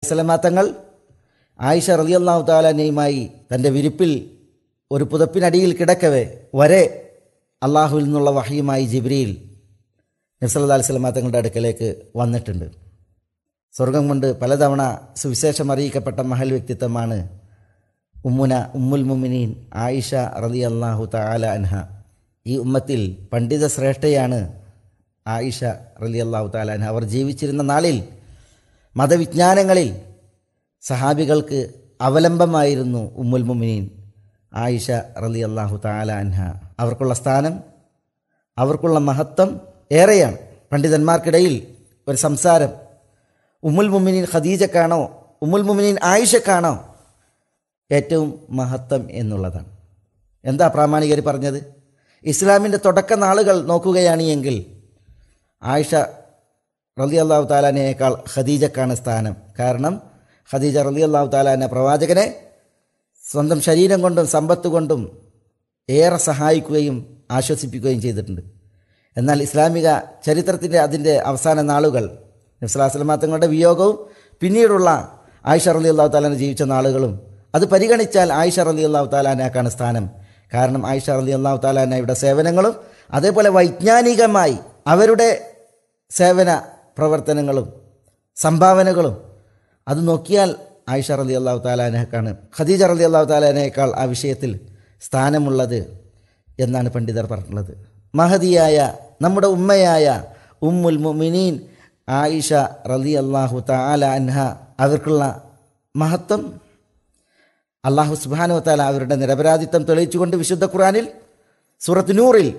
അലൈഹിസ്സലാമ തങ്ങൾ ആയിഷ റളിയല്ലാഹു താലാനയുമായി തൻ്റെ വിരിപ്പിൽ ഒരു പുതപ്പിനടിയിൽ കിടക്കവേ വരെ അള്ളാഹുവിൽ നിന്നുള്ള വഹിയുമായി ജിബ്രിയിൽ നബ്സല്ലാ അലിസ്ലാം തങ്ങളുടെ അടുക്കലേക്ക് വന്നിട്ടുണ്ട് സ്വർഗം കൊണ്ട് പലതവണ സുവിശേഷം അറിയിക്കപ്പെട്ട മഹൽ വ്യക്തിത്വമാണ് ഉമ്മുന ഉമ്മുൽ മുമിനീൻ ആയിഷ റലി അള്ളാഹു താല അൻഹ ഈ ഉമ്മത്തിൽ പണ്ഡിത ശ്രേഷ്ഠയാണ് ആയിഷ റലി അള്ളാഹു താല അൻഹ അവർ ജീവിച്ചിരുന്ന നാളിൽ മതവിജ്ഞാനങ്ങളിൽ സഹാബികൾക്ക് അവലംബമായിരുന്നു ഉമ്മുൽ മുമിനീൻ ആയിഷ റലി അള്ളാഹു താല അൻഹ അവർക്കുള്ള സ്ഥാനം അവർക്കുള്ള മഹത്വം ഏറെയാണ് പണ്ഡിതന്മാർക്കിടയിൽ ഒരു സംസാരം ഉമ്മുൽ മുമിനീൻ ഖദീജക്കാണോ ഉമ്മുൽ മുമിനീൻ ആയിഷക്കാണോ ഏറ്റവും മഹത്വം എന്നുള്ളതാണ് എന്താ പ്രാമാണികർ പറഞ്ഞത് ഇസ്ലാമിൻ്റെ തുടക്ക നാളുകൾ നോക്കുകയാണ് എങ്കിൽ ആയിഷ റലി അള്ളാഹു താലാനയേക്കാൾ ഖദീജക്കാണ് സ്ഥാനം കാരണം ഖദീജ റലി അള്ളാഹു താലാന പ്രവാചകനെ സ്വന്തം ശരീരം കൊണ്ടും സമ്പത്ത് കൊണ്ടും ഏറെ സഹായിക്കുകയും ആശ്വസിപ്പിക്കുകയും ചെയ്തിട്ടുണ്ട് എന്നാൽ ഇസ്ലാമിക ചരിത്രത്തിൻ്റെ അതിൻ്റെ അവസാന നാളുകൾ നബ്സലാസ്ലമാ തങ്ങളുടെ വിയോഗവും പിന്നീടുള്ള ആയിഷ റലി അള്ളാഹു താലാന ജീവിച്ച നാളുകളും അത് പരിഗണിച്ചാൽ ആയിഷ റലി അള്ളാഹു താലാനക്കാണ് സ്ഥാനം കാരണം ആയിഷ റലി അള്ളാഹു താലാനയുടെ സേവനങ്ങളും അതേപോലെ വൈജ്ഞാനികമായി അവരുടെ സേവന പ്രവർത്തനങ്ങളും സംഭാവനകളും അത് നോക്കിയാൽ ആയിഷ റലി അള്ളാഹു താലാനക്കാണ് ഖദീജ റലി അള്ളാഹു താലാനേക്കാൾ ആ വിഷയത്തിൽ സ്ഥാനമുള്ളത് എന്നാണ് പണ്ഡിതർ പറഞ്ഞിട്ടുള്ളത് മഹതിയായ നമ്മുടെ ഉമ്മയായ ഉമ്മുൽ മുമിനീൻ ആയിഷ റലി അള്ളാഹു താല അൻഹ അവർക്കുള്ള മഹത്വം അള്ളാഹു സുബാനു താല അവരുടെ നിരപരാധിത്വം തെളിയിച്ചുകൊണ്ട് വിശുദ്ധ ഖുറാനിൽ സൂറത്ത് നൂറിൽ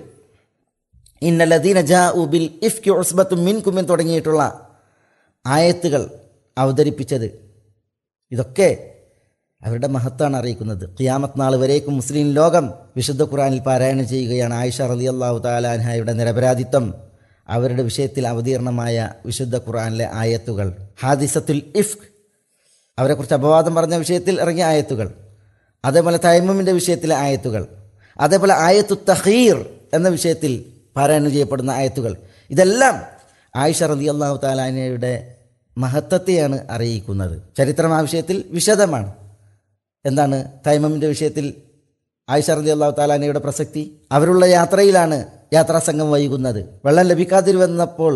ഇന്നലദീന ജാ ഉബിൽ ഇഫ്കി ഉസ്ബത്തും മിൻകുമിൻ തുടങ്ങിയിട്ടുള്ള ആയത്തുകൾ അവതരിപ്പിച്ചത് ഇതൊക്കെ അവരുടെ മഹത്വമാണ് അറിയിക്കുന്നത് ഖിയാമത്ത് നാൾ വരേക്കും മുസ്ലിം ലോകം വിശുദ്ധ ഖുറാനിൽ പാരായണം ചെയ്യുകയാണ് ആയിഷ റലി അള്ളാഹു താലാൻഹയുടെ നിരപരാധിത്വം അവരുടെ വിഷയത്തിൽ അവതീർണമായ വിശുദ്ധ ഖുറാനിലെ ആയത്തുകൾ ഹാദിസത്തുൽ ഇഫ്ക് അവരെക്കുറിച്ച് അപവാദം പറഞ്ഞ വിഷയത്തിൽ ഇറങ്ങിയ ആയത്തുകൾ അതേപോലെ തൈമുമിൻ്റെ വിഷയത്തിലെ ആയത്തുകൾ അതേപോലെ ആയത്തു തഹീർ എന്ന വിഷയത്തിൽ പാരായണം ചെയ്യപ്പെടുന്ന ആയത്തുകൾ ഇതെല്ലാം ആയിഷ റലി അള്ളാഹു താലാനയുടെ മഹത്വത്തെയാണ് അറിയിക്കുന്നത് ചരിത്രം ആ വിഷയത്തിൽ വിശദമാണ് എന്താണ് തൈമമിൻ്റെ വിഷയത്തിൽ ആയിഷ റലി അള്ളാഹു താലാനയുടെ പ്രസക്തി അവരുള്ള യാത്രയിലാണ് യാത്രാസംഘം വൈകുന്നത് വെള്ളം ലഭിക്കാതിരുവന്നപ്പോൾ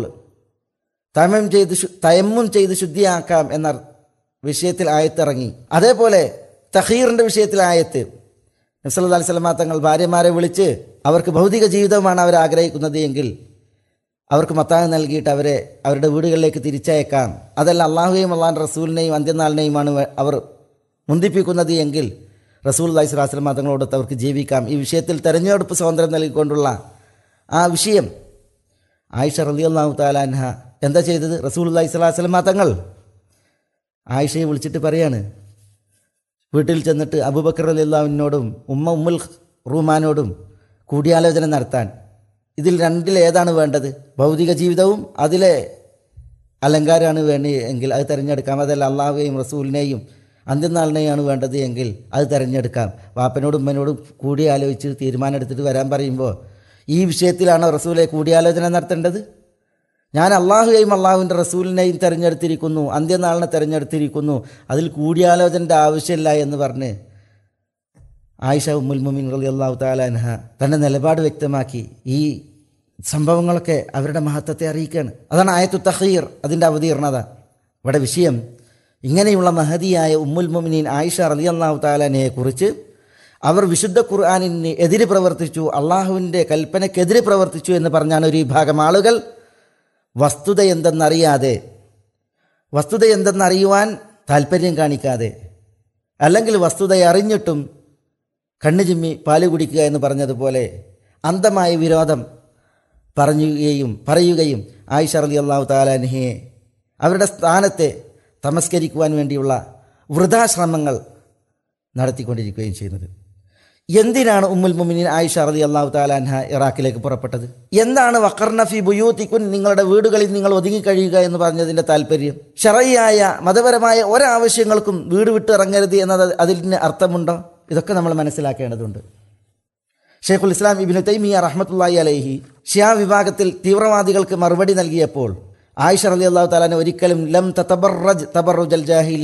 തൈമം ചെയ്ത് തയമ്മും ചെയ്ത് ശുദ്ധിയാക്കാം എന്ന വിഷയത്തിൽ ആയത്തിറങ്ങി അതേപോലെ തഹീറിൻ്റെ വിഷയത്തിൽ ആയത്ത് നബ്സല്ലാ അലൈഹി സ്വലമാ തങ്ങൾ ഭാര്യമാരെ വിളിച്ച് അവർക്ക് ഭൗതിക ജീവിതമാണ് അവർ ആഗ്രഹിക്കുന്നത് എങ്കിൽ അവർക്ക് മത്താനം നൽകിയിട്ട് അവരെ അവരുടെ വീടുകളിലേക്ക് തിരിച്ചയക്കാം അതല്ല അള്ളാഹുയെയും അള്ളാഹൻ റസൂലിനെയും അന്ത്യനാളിനെയുമാണ് അവർ മുന്തിപ്പിക്കുന്നത് എങ്കിൽ റസൂൽ അലൈഹി സ്വലാസ്ലം തങ്ങളോടൊത്ത് അവർക്ക് ജീവിക്കാം ഈ വിഷയത്തിൽ തെരഞ്ഞെടുപ്പ് സ്വാതന്ത്ര്യം നൽകിക്കൊണ്ടുള്ള ആ വിഷയം ആയിഷ റലി അള്ളാഹു താലാൻഹ എന്താ ചെയ്തത് റസൂൽ അലൈഹി സ്വലാസ്ലം തങ്ങൾ ആയിഷയെ വിളിച്ചിട്ട് പറയാണ് വീട്ടിൽ ചെന്നിട്ട് അബൂബക്കർ അലി അള്ളാഹുവിനോടും ഉമ്മ ഉമ്മുൽ റൂമാനോടും കൂടിയാലോചന നടത്താൻ ഇതിൽ രണ്ടിൽ ഏതാണ് വേണ്ടത് ഭൗതിക ജീവിതവും അതിലെ അലങ്കാരമാണ് വേണ്ടി എങ്കിൽ അത് തിരഞ്ഞെടുക്കാം അതല്ല അള്ളാഹുവേയും റസൂലിനെയും അന്ത്യനാളിനെയാണ് വേണ്ടത് എങ്കിൽ അത് തിരഞ്ഞെടുക്കാം വാപ്പനോടും ഉമ്മനോടും കൂടിയാലോചിച്ച് തീരുമാനം എടുത്തിട്ട് വരാൻ പറയുമ്പോൾ ഈ വിഷയത്തിലാണോ റസൂലെ കൂടിയാലോചന നടത്തേണ്ടത് ഞാൻ അള്ളാഹുയെയും അള്ളാഹുവിൻ്റെ റസൂലിനെയും തിരഞ്ഞെടുത്തിരിക്കുന്നു അന്ത്യനാളിനെ തിരഞ്ഞെടുത്തിരിക്കുന്നു അതിൽ കൂടിയാലോചനയുടെ ആവശ്യമില്ല എന്ന് പറഞ്ഞ് ആയിഷ ഉമ്മുൽ മുമിൻ റലി അള്ളാഹു താലാൻഹ തൻ്റെ നിലപാട് വ്യക്തമാക്കി ഈ സംഭവങ്ങളൊക്കെ അവരുടെ മഹത്വത്തെ അറിയിക്കുകയാണ് അതാണ് ആയത്തു തഹീർ അതിൻ്റെ അവതീർണത ഇവിടെ വിഷയം ഇങ്ങനെയുള്ള മഹതിയായ ഉമ്മുൽ മുമിനീൻ ആയിഷ റലി അള്ളാഹു താലാനയെ കുറിച്ച് അവർ വിശുദ്ധ ഖുർആാനിന് എതിര് പ്രവർത്തിച്ചു അള്ളാഹുവിൻ്റെ കൽപ്പനയ്ക്കെതിരെ പ്രവർത്തിച്ചു എന്ന് പറഞ്ഞാണ് ഒരു വിഭാഗം ആളുകൾ വസ്തുത എന്തെന്നറിയാതെ വസ്തുത എന്തെന്നറിയുവാൻ താല്പര്യം കാണിക്കാതെ അല്ലെങ്കിൽ വസ്തുത അറിഞ്ഞിട്ടും കണ്ണു ചിമ്മി പാല് കുടിക്കുക എന്ന് പറഞ്ഞതുപോലെ അന്ധമായ വിരോധം പറയുകയും പറയുകയും ആയിഷ റലി അള്ളാഹു താലാൻഹയെ അവരുടെ സ്ഥാനത്തെ തമസ്കരിക്കുവാൻ വേണ്ടിയുള്ള വൃഥാശ്രമങ്ങൾ നടത്തിക്കൊണ്ടിരിക്കുകയും ചെയ്യുന്നത് എന്തിനാണ് ഉമ്മുൽ മുമിനിൻ ആയിഷ റതി അള്ളാഹു താലാൻഹ ഇറാഖിലേക്ക് പുറപ്പെട്ടത് എന്താണ് വക്കർണഫി ബുയൂത്തിക്കുൻ നിങ്ങളുടെ വീടുകളിൽ നിങ്ങൾ ഒതുങ്ങിക്കഴിയുക എന്ന് പറഞ്ഞതിൻ്റെ താല്പര്യം ഷറയായ മതപരമായ ഒരാവശ്യങ്ങൾക്കും വീട് വിട്ട് ഇറങ്ങരുത് എന്നത് അതിന് അർത്ഥമുണ്ടോ ഇതൊക്കെ നമ്മൾ മനസ്സിലാക്കേണ്ടതുണ്ട് ഷെയ്ഖുൽ ഇസ്ലാം ഇബിന് തൈമിയ റഹ്മത്തുള്ളി അലൈഹി ഷിയാ വിഭാഗത്തിൽ തീവ്രവാദികൾക്ക് മറുപടി നൽകിയപ്പോൾ ആയിഷ റലി അള്ളാഹു താലാനെ ഒരിക്കലും ലം തബറജ് തബറുജൽ ജാഹിലി